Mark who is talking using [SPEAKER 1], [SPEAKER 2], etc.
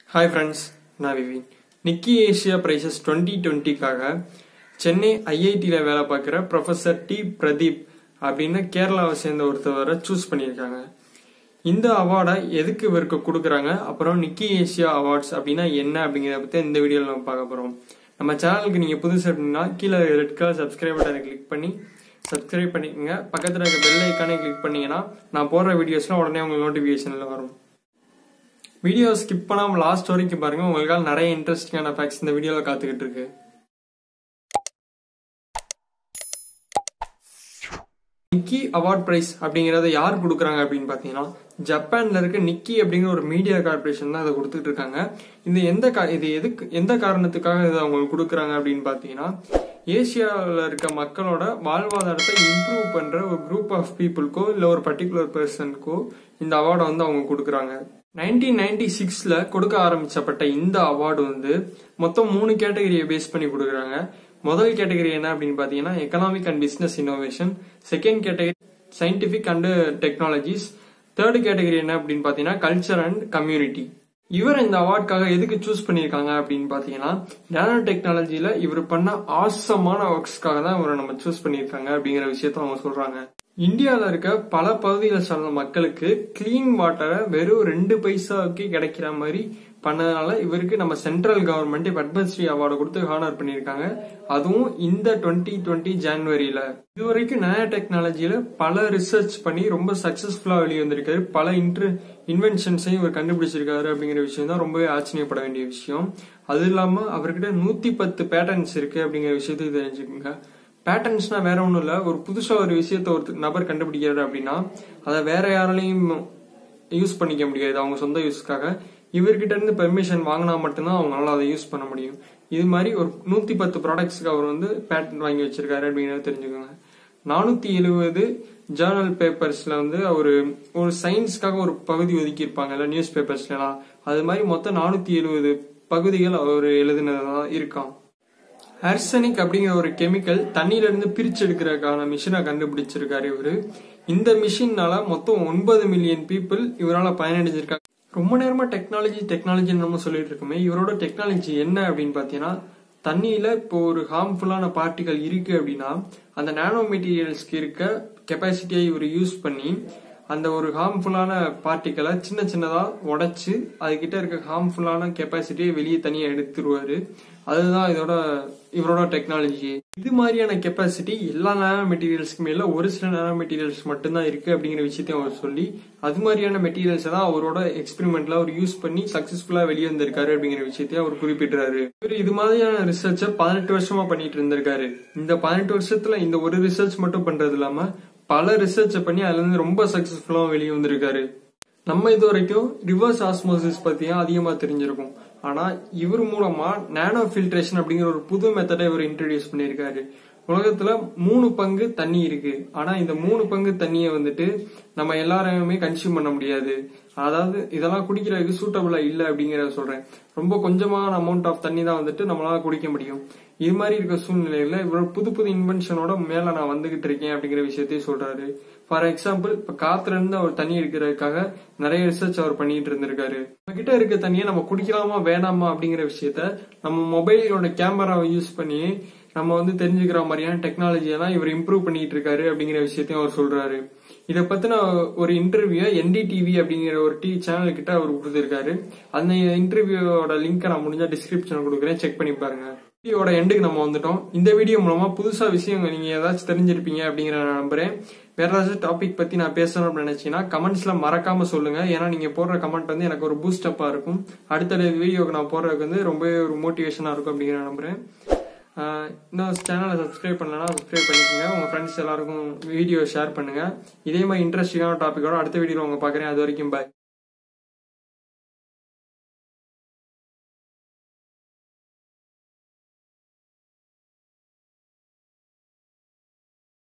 [SPEAKER 1] hi friends நான் Vivin Nikkei Asia prizes twenty டுவெண்ட்டிக்காக சென்னை ஐஐடியில் வேலை பார்க்குற ப்ரொஃபஸர் டி பிரதீப் அப்படின்னு கேரளாவை சேர்ந்த ஒருத்தவரை சூஸ் பண்ணியிருக்காங்க இந்த அவார்டை எதுக்கு இவருக்கு கொடுக்குறாங்க அப்புறம் நிக்கி ஏஷியா அவார்ட்ஸ் அப்படின்னா என்ன அப்படிங்கிறத பற்றி இந்த வீடியோவில் நம்ம பார்க்க போகிறோம் நம்ம சேனலுக்கு நீங்கள் புதுசு அப்படின்னா கீழே ரெட் கலர் சப்ஸ்கிரைப் பட்டனை கிளிக் பண்ணி சப்ஸ்கிரைப் பண்ணிக்கோங்க பக்கத்தில் இருக்க பெல் ஐக்கானே கிளிக் பண்ணீங்கன்னா நான் போடுற வீடியோஸ்லாம் உடனே உங்களுக்கு நோட்டிஃபிகேஷனில் வரும் வீடியோ ஸ்கிப் பண்ணாம லாஸ்ட் வரைக்கும் பாருங்க உங்களுக்காக நிறைய இன்ட்ரெஸ்டிங்கான ஃபேக்ட்ஸ் இந்த வீடியோல காத்துக்கிட்டு இருக்கு நிக்கி அவார்ட் பிரைஸ் அப்படிங்கறத யார் கொடுக்குறாங்க அப்படின்னு பாத்தீங்கன்னா ஜப்பான்ல இருக்க நிக்கி அப்படிங்கிற ஒரு மீடியா கார்பரேஷன் தான் அதை கொடுத்துட்டு இருக்காங்க இந்த எந்த கா- இது எதுக்கு எந்த காரணத்துக்காக இதை அவங்களுக்கு கொடுக்குறாங்க அப்படின்னு பாத்தீங்கன்னா ஏசியாவில் இருக்க மக்களோட வாழ்வாதாரத்தை இம்ப்ரூவ் பண்ற ஒரு குரூப் ஆஃப் பீப்புளுக்கோ இல்ல ஒரு பர்டிகுலர் பர்சனுக்கோ இந்த அவார்டை வந்து அவங்க கொடுக்குறாங்க நைன்டீன் நைன்டி சிக்ஸ்ல கொடுக்க ஆரம்பிச்சப்பட்ட இந்த அவார்டு வந்து மொத்தம் மூணு கேட்டகரியை பேஸ் பண்ணி கொடுக்குறாங்க முதல் கேட்டகரி என்ன அப்படின்னு பாத்தீங்கன்னா economic and business innovation second category scientific and technologies third category என்ன அப்படின்னு பாத்தீங்கன்னா கல்ச்சர் அண்ட் கம்யூனிட்டி இவர் இந்த அவார்டுக்காக எதுக்கு சூஸ் பண்ணியிருக்காங்க அப்படின்னு பாத்தீங்கன்னா நானோ டெக்னாலஜில இவர் பண்ண ஆசமான ஒர்க்ஸ்க்காக தான் இவரை நம்ம சூஸ் பண்ணியிருக்காங்க அப்படிங்கிற விஷயத்த அவங்க சொல்றாங்க இந்தியாவில் இருக்க பல பகுதிகளை சார்ந்த மக்களுக்கு கிளீன் வாட்டரை வெறும் ரெண்டு பைசாவுக்கு கிடைக்கிற மாதிரி பண்ணதுனால இவருக்கு நம்ம சென்ட்ரல் கவர்மெண்ட் பத்மஸ்ரீ அவார்டு கொடுத்து ஹானர் பண்ணியிருக்காங்க அதுவும் இந்த டுவெண்ட்டி டுவெண்ட்டி ஜான்வரியில இது வரைக்கும் நயா டெக்னாலஜியில பல ரிசர்ச் பண்ணி ரொம்ப சக்சஸ்ஃபுல்லா வெளியே வந்திருக்காரு பல இன்ட்ரு இன்வென்ஷன்ஸையும் இவர் கண்டுபிடிச்சிருக்காரு அப்படிங்கிற விஷயம் தான் ரொம்பவே ஆச்சரியப்பட வேண்டிய விஷயம் அது இல்லாம அவர்கிட்ட நூத்தி பத்து பேட்டர்ன்ஸ் இருக்கு அப்படிங்கிற விஷயத்தையும் தெரிஞ்சுக்கோங்க பேட்டர்ன்ஸ்னா வேற ஒண்ணும் இல்ல ஒரு புதுசா ஒரு விஷயத்த ஒரு நபர் கண்டுபிடிக்கிறாரு அப்படின்னா அதை வேற யாராலையும் யூஸ் பண்ணிக்க முடியாது அவங்க சொந்த யூஸ்க்காக இவர்கிட்ட இருந்து பெர்மிஷன் வாங்கினா மட்டும்தான் அவங்களால அதை யூஸ் பண்ண முடியும் இது மாதிரி ஒரு நூத்தி பத்து ப்ராடக்ட்ஸ்க்கு அவர் வந்து பேட்டன் வாங்கி வச்சிருக்காரு அப்படிங்கறத தெரிஞ்சுக்கோங்க நானூத்தி எழுபது ஜேர்னல் பேப்பர்ஸ்ல வந்து ஒரு ஒரு சயின்ஸ்க்காக ஒரு பகுதி ஒதுக்கி இருப்பாங்கல்ல நியூஸ் பேப்பர்ஸ்லாம் அது மாதிரி மொத்தம் நானூத்தி எழுபது பகுதிகள் அவர் எழுதினதா இருக்கான் ஆர்சனிக் அப்படிங்கிற ஒரு கெமிக்கல் தண்ணியில இருந்து பிரிச்சு எடுக்கிறதுக்கான மிஷினை கண்டுபிடிச்சிருக்காரு இவரு இந்த மிஷின்னால மொத்தம் ஒன்பது மில்லியன் பீப்புள் இவரால பயனடைஞ்சிருக்காங்க ரொம்ப நேரமா டெக்னாலஜி டெக்னாலஜி நம்ம சொல்லிட்டு இருக்கோமே இவரோட டெக்னாலஜி என்ன அப்படின்னு பாத்தீங்கன்னா தண்ணியில இப்போ ஒரு ஹார்ம்ஃபுல்லான பார்ட்டிகல் இருக்கு அப்படின்னா அந்த நானோ மெட்டீரியல்ஸ்க்கு இருக்க கெப்பாசிட்டியை இவர் யூஸ் பண்ணி அந்த ஒரு ஹார்ம்ஃபுல்லான பார்ட்டிகளை சின்ன சின்னதா உடைச்சு அதுகிட்ட இருக்க ஹார்ம்ஃபுல்லான கெப்பாசிட்டியை வெளியே தனியா எடுத்துருவாரு அதுதான் இதோட இவரோட டெக்னாலஜி இது மாதிரியான கெப்பாசிட்டி எல்லா நேனோ மெட்டீரியல்ஸ்க்கு மேல ஒரு சில நேனோ மெட்டீரியல்ஸ் மட்டும்தான் இருக்கு அப்படிங்கிற விஷயத்தையும் அவர் சொல்லி அது மாதிரியான மெட்டீரியல்ஸ் தான் அவரோட எக்ஸ்பெரிமெண்ட்ல அவர் யூஸ் பண்ணி சக்சஸ்ஃபுல்லா வெளியே வந்திருக்காரு அப்படிங்கிற விஷயத்தையும் அவர் குறிப்பிடுறாரு இவர் இது மாதிரியான ரிசர்ச்சை பதினெட்டு வருஷமா பண்ணிட்டு இருந்திருக்காரு இந்த பதினெட்டு வருஷத்துல இந்த ஒரு ரிசர்ச் மட்டும் பண்றது இல்லாம பல ரிசர்ச் பண்ணி அதுல இருந்து ரொம்ப சக்சஸ்ஃபுல்லா வெளியே வந்திருக்காரு நம்ம இது வரைக்கும் ரிவர்ஸ் ஆஸ்மோசிஸ் பத்தியும் அதிகமா தெரிஞ்சிருக்கும் ஆனா இவர் மூலமா நானோ ஃபில்ட்ரேஷன் அப்படிங்கிற ஒரு புது மெத்தடை இவர் இன்ட்ரடியூஸ் பண்ணியிருக்காரு உலகத்துல மூணு பங்கு தண்ணி இருக்கு ஆனா இந்த மூணு பங்கு தண்ணியை வந்துட்டு நம்ம எல்லாருமே கன்சியூம் பண்ண முடியாது அதாவது இதெல்லாம் குடிக்கிறதுக்கு சூட்டபிளா இல்ல அப்படிங்கறத சொல்றேன் ரொம்ப கொஞ்சமான அமௌண்ட் ஆஃப் தண்ணி தான் வந்துட்டு நம்மளால குடிக்க முடியும் இது மாதிரி இருக்க சூழ்நிலையில இவர் புது புது இன்வென்ஷனோட மேல நான் வந்துகிட்டு இருக்கேன் அப்படிங்கிற விஷயத்தையும் சொல்றாரு ஃபார் எக்ஸாம்பிள் இப்ப காத்துல இருந்து அவர் தண்ணி எடுக்கிறதுக்காக நிறைய ரிசர்ச் அவர் பண்ணிட்டு இருந்திருக்காரு நம்ம கிட்ட இருக்க தண்ணியை நம்ம குடிக்கலாமா வேணாமா அப்படிங்கிற விஷயத்த நம்ம மொபைலோட கேமராவை யூஸ் பண்ணி நம்ம வந்து தெரிஞ்சுக்கிற மாதிரியான டெக்னாலஜியெல்லாம் இவர் இம்ப்ரூவ் பண்ணிட்டு இருக்காரு அப்படிங்கிற விஷயத்தையும் அவர் சொல்றாரு இதை பத்தின ஒரு இன்டர்வியூ என்டிடிவி அப்படிங்கிற ஒரு டி சேனல் கிட்ட அவர் கொடுத்திருக்காரு அந்த இன்டர்வியூவோட லிங்க் நான் முடிஞ்சா டிஸ்கிரிப்ஷன் கொடுக்குறேன் செக் பண்ணி பாருங்க வீடியோட எண்டுக்கு நம்ம வந்துட்டோம் இந்த வீடியோ மூலமா புதுசா விஷயம் நீங்க ஏதாச்சும் தெரிஞ்சிருப்பீங்க அப்படிங்கிற நான் நம்புறேன் வேற ஏதாச்சும் டாபிக் பத்தி நான் பேசணும் அப்படின்னு நினைச்சீங்கன்னா கமெண்ட்ஸ்ல மறக்காம சொல்லுங்க ஏன்னா நீங்க போடுற கமெண்ட் வந்து எனக்கு ஒரு பூஸ்ட் அப்பா இருக்கும் அடுத்த வீடியோக்கு நான் போடுறதுக்கு வந்து ரொம்பவே ஒரு மோட்டிவேஷனா இருக்கும் அப்படிங்கிற நான் நம்புறேன் ஆஹ் இன்னும் சேனலை சப்ஸ்கிரைப் பண்ணலன்னா சப்ஸ்கிரைப் பண்ணிக்கோங்க உங்க ஃப்ரெண்ட்ஸ் எல்லாருக்கும் வீடியோ ஷேர் பண்ணுங்க இதே மாதிரி இன்ட்ரெஸ்டிங்கான டாபிக்கோட அடுத்த வீடியோ உங்க பாக்குறேன் அது வரைக்கும் பாய்